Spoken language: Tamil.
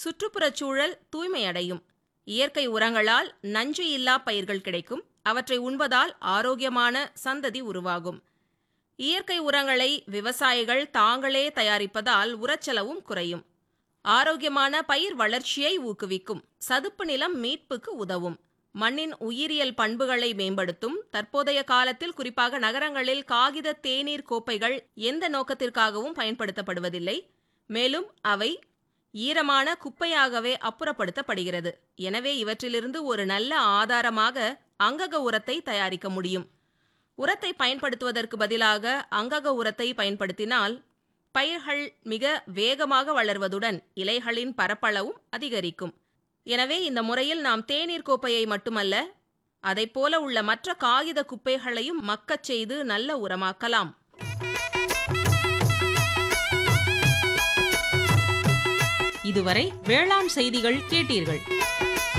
சுற்றுப்புறச் சூழல் தூய்மையடையும் இயற்கை உரங்களால் நஞ்சு இல்லா பயிர்கள் கிடைக்கும் அவற்றை உண்பதால் ஆரோக்கியமான சந்ததி உருவாகும் இயற்கை உரங்களை விவசாயிகள் தாங்களே தயாரிப்பதால் உரச்செலவும் குறையும் ஆரோக்கியமான பயிர் வளர்ச்சியை ஊக்குவிக்கும் சதுப்பு நிலம் மீட்புக்கு உதவும் மண்ணின் உயிரியல் பண்புகளை மேம்படுத்தும் தற்போதைய காலத்தில் குறிப்பாக நகரங்களில் காகித தேநீர் கோப்பைகள் எந்த நோக்கத்திற்காகவும் பயன்படுத்தப்படுவதில்லை மேலும் அவை ஈரமான குப்பையாகவே அப்புறப்படுத்தப்படுகிறது எனவே இவற்றிலிருந்து ஒரு நல்ல ஆதாரமாக அங்கக உரத்தை தயாரிக்க முடியும் உரத்தை பயன்படுத்துவதற்கு பதிலாக அங்கக உரத்தை பயன்படுத்தினால் பயிர்கள் மிக வேகமாக வளர்வதுடன் இலைகளின் பரப்பளவும் அதிகரிக்கும் எனவே இந்த முறையில் நாம் தேநீர் கோப்பையை மட்டுமல்ல அதைப்போல உள்ள மற்ற காகித குப்பைகளையும் மக்கச் செய்து நல்ல உரமாக்கலாம் இதுவரை வேளாண் செய்திகள் கேட்டீர்கள்